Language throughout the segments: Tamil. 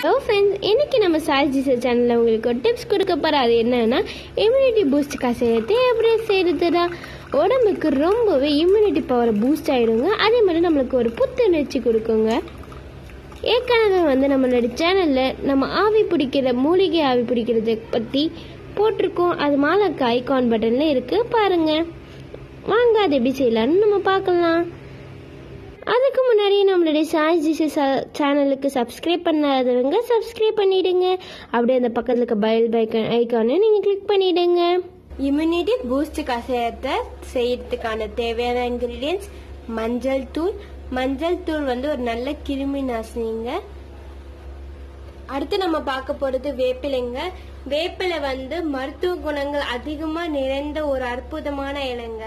ஹலோ ஃப்ரெண்ட்ஸ் இன்னைக்கு நம்ம சாய் ஜிசர் சேனலில் உங்களுக்கு ஒரு டிப்ஸ் கொடுக்க போகிற அது என்னன்னா இம்யூனிட்டி பூஸ்ட் கஷாயத்தை எப்படி செய்யறதுடா உடம்புக்கு ரொம்பவே இம்யூனிட்டி பவரை பூஸ்ட் ஆகிடுங்க அதே மாதிரி நம்மளுக்கு ஒரு புத்துணர்ச்சி கொடுக்குங்க ஏற்கனவே வந்து நம்மளோட சேனலில் நம்ம ஆவி பிடிக்கிற மூலிகை ஆவி பிடிக்கிறத பற்றி போட்டிருக்கோம் அது மாலக்கு ஐகான் பட்டனில் இருக்குது பாருங்கள் வாங்க அது எப்படி செய்யலாம்னு நம்ம பார்க்கலாம் அதுக்கு முன்னாடி நம்மளுடைய சாய் ஜிசி சேனலுக்கு சப்ஸ்கிரைப் பண்ணாதவங்க சப்ஸ்கிரைப் பண்ணிடுங்க அப்படியே அந்த பக்கத்தில் இருக்க பைல் பைக்கன் ஐக்கானை நீங்கள் கிளிக் பண்ணிடுங்க இம்யூனிட்டி பூஸ்ட் கஷாயத்தை செய்யறதுக்கான தேவையான இன்கிரீடியன்ஸ் மஞ்சள் தூள் மஞ்சள் தூள் வந்து ஒரு நல்ல கிருமி நாசினிங்க அடுத்து நம்ம பார்க்க போறது வேப்பிலைங்க வேப்பிலை வந்து மருத்துவ குணங்கள் அதிகமா நிறைந்த ஒரு அற்புதமான இலைங்க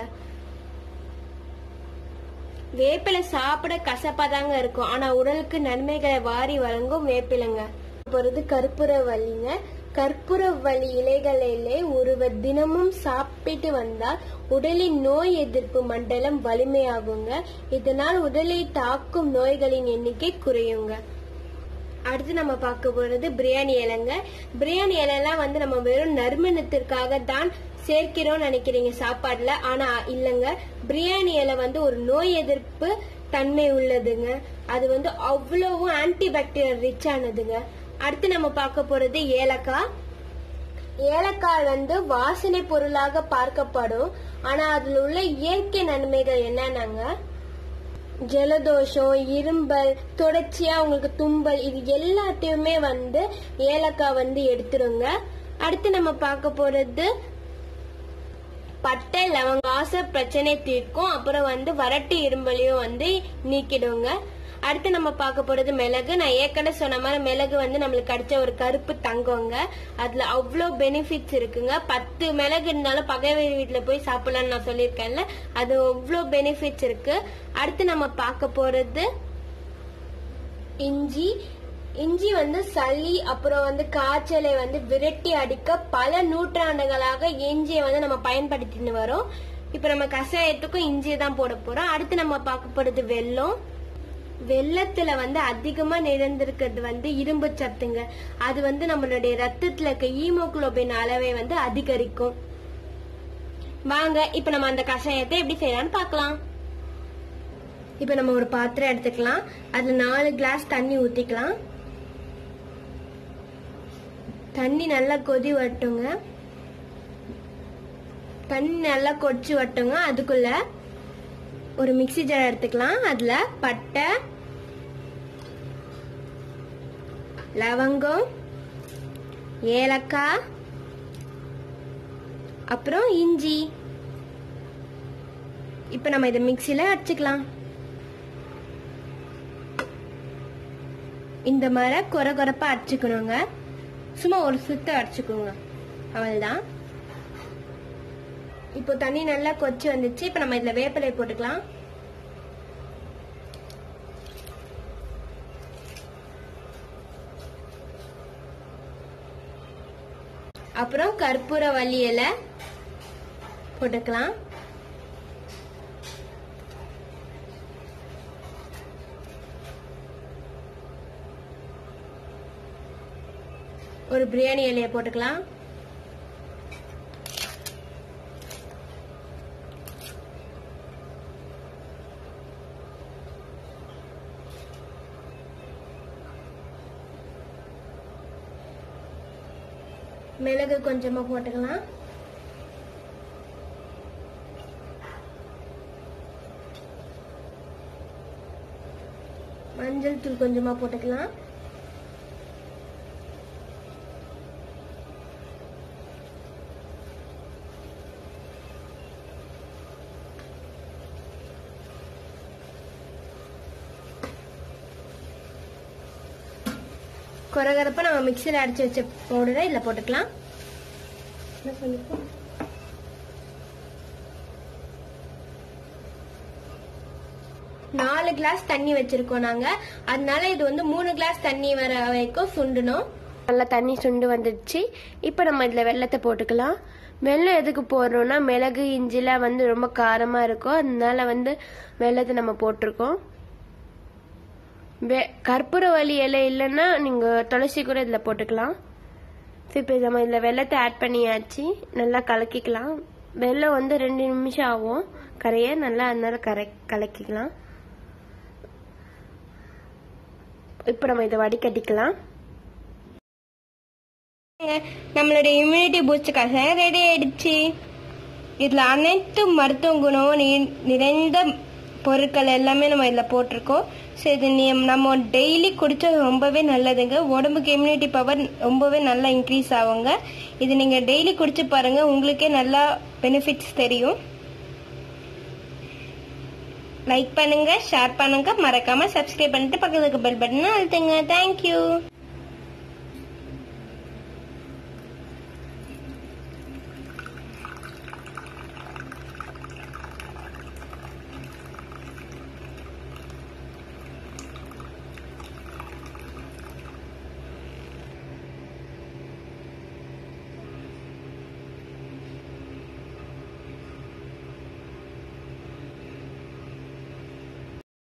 வேப்பிலை சாப்பிட கசப்பாதாங்க இருக்கும் ஆனா உடலுக்கு நன்மைகளை வாரி வழங்கும் வேப்பிலைங்க போறது கற்பூரவல்லிங்க கற்பூரவல்லி இலைகளிலே ஒருவர் தினமும் சாப்பிட்டு வந்தால் உடலின் நோய் எதிர்ப்பு மண்டலம் வலிமையாகுங்க இதனால் உடலை தாக்கும் நோய்களின் எண்ணிக்கை குறையுங்க அடுத்து நம்ம பார்க்க போறது பிரியாணி இலைங்க பிரியாணி இலைலாம் வந்து நம்ம வெறும் நறுமணத்திற்காக தான் சேர்க்கிறோம்னு நினைக்கிறீங்க சாப்பாடுல ஆனா இல்லைங்க பிரியாணி இலை வந்து ஒரு நோய் எதிர்ப்பு தன்மை உள்ளதுங்க அது வந்து அவ்வளவும் ஆன்டிபாக்டீரியல் ரிச் ஆனதுங்க அடுத்து நம்ம பார்க்க போறது ஏலக்காய் ஏலக்காய் வந்து வாசனை பொருளாக பார்க்கப்படும் ஆனா அதுல உள்ள இயற்கை நன்மைகள் என்னன்னாங்க ஜலதோஷம் இரும்பல் தொடர்ச்சியா உங்களுக்கு தும்பல் இது எல்லாத்தையுமே வந்து ஏலக்காய் வந்து எடுத்துருங்க அடுத்து நம்ம பார்க்க போறது பட்டை லவங்க வாச பிரச்சனை தீர்க்கும் அப்புறம் வந்து வறட்டு இரும்பலையும் வந்து நீக்கிடுங்க அடுத்து நம்ம பார்க்க போறது மிளகு நான் ஏற்கனவே சொன்ன மாதிரி மிளகு வந்து நம்மளுக்கு கிடைச்ச ஒரு கருப்பு தங்கங்க அதுல அவ்வளோ பெனிஃபிட்ஸ் இருக்குங்க பத்து மிளகு இருந்தாலும் பகைவர் வீட்டுல போய் சாப்பிடலாம்னு நான் சொல்லியிருக்கேன்ல அது அவ்வளோ பெனிஃபிட்ஸ் இருக்கு அடுத்து நம்ம பார்க்க போறது இஞ்சி இஞ்சி வந்து சளி அப்புறம் வந்து காய்ச்சலை வந்து விரட்டி அடிக்க பல நூற்றாண்டுகளாக இஞ்சியை வந்து நம்ம பயன்படுத்திட்டு வரோம் இப்ப நம்ம கஷாயத்துக்கும் இஞ்சியை தான் போட போறோம் அடுத்து நம்ம பார்க்க போறது வெல்லம் வெள்ளத்துல வந்து அதிகமா நிறைந்திருக்கிறது வந்து இரும்பு சத்துங்க அது வந்து நம்மளுடைய ரத்தத்துல இருக்க ஈமோகுளோபின் அளவை வந்து அதிகரிக்கும் வாங்க இப்ப நம்ம அந்த கஷாயத்தை எப்படி செய்யலாம்னு பார்க்கலாம் இப்ப நம்ம ஒரு பாத்திரம் எடுத்துக்கலாம் அதுல நாலு கிளாஸ் தண்ணி ஊத்திக்கலாம் தண்ணி நல்லா கொதி வரட்டுங்க தண்ணி நல்லா கொதிச்சு வரட்டுங்க அதுக்குள்ள ஒரு மிக்ஸி ஜார் எடுத்துக்கலாம் அதுல பட்டை லவங்கம் ஏலக்காய் அப்புறம் இஞ்சி இப்ப நம்ம இதை மிக்சியில அடிச்சுக்கலாம் இந்த மாதிரி கொர கொரப்பா அடிச்சுக்கணுங்க சும்மா ஒரு சுத்த அடிச்சுக்கோங்க அவள்தான் இப்போ தண்ணி நல்லா கொச்சி வந்துச்சு இப்போ நம்ம இதுல வேப்பிலை போட்டுக்கலாம் அப்புறம் கற்பூர வள்ளி இலை போட்டுக்கலாம் ஒரு பிரியாணி இலையை போட்டுக்கலாம் மிளகு கொஞ்சமா போட்டுக்கலாம் மஞ்சள் தூள் கொஞ்சமா போட்டுக்கலாம் குறகரப்ப நம்ம மிக்சியில் அடிச்சு வச்ச பவுடரை இதில் போட்டுக்கலாம் என்ன சொல்லிருக்கோம் நாலு கிளாஸ் தண்ணி வச்சிருக்கோம் நாங்க அதனால இது வந்து மூணு கிளாஸ் தண்ணி வர வரைக்கும் சுண்டணும் நல்லா தண்ணி சுண்டு வந்துடுச்சு இப்போ நம்ம இதில் வெள்ளத்தை போட்டுக்கலாம் வெள்ளம் எதுக்கு போடுறோம்னா மிளகு இஞ்சிலாம் வந்து ரொம்ப காரமாக இருக்கும் அதனால வந்து வெள்ளத்தை நம்ம போட்டிருக்கோம் வெ கற்பூரவள்ளி இலை இல்லைன்னா நீங்கள் துளசி கூட இதில் போட்டுக்கலாம் இப்போ நம்ம இதில் வெள்ளத்தை ஆட் பண்ணியாச்சு நல்லா கலக்கிக்கலாம் வெள்ளம் வந்து ரெண்டு நிமிஷம் ஆகும் கரைய நல்லா அதனால கரை கலக்கிக்கலாம் இப்போ நம்ம இதை வடிகட்டிக்கலாம் நம்மளுடைய இம்யூனிட்டி பூஸ்டுக்காக ரெடி ஆயிடுச்சு இதுல அனைத்து மருத்துவ குணமும் நி- நிறைந்த பொருட்கள் எல்லாமே நம்ம இதுல போட்டிருக்கோம் ஸோ இது நீ நம்ம டெய்லி குடிச்சா ரொம்பவே நல்லதுங்க உடம்புக்கு இம்யூனிட்டி பவர் ரொம்பவே நல்லா இன்க்ரீஸ் ஆகுங்க இது நீங்க டெய்லி குடிச்சு பாருங்க உங்களுக்கே நல்லா பெனிஃபிட்ஸ் தெரியும் லைக் பண்ணுங்க ஷேர் பண்ணுங்க மறக்காம சப்ஸ்கிரைப் பண்ணிட்டு பக்கத்துக்கு பெல் பட்டன் அழுத்துங்க தேங்க்யூ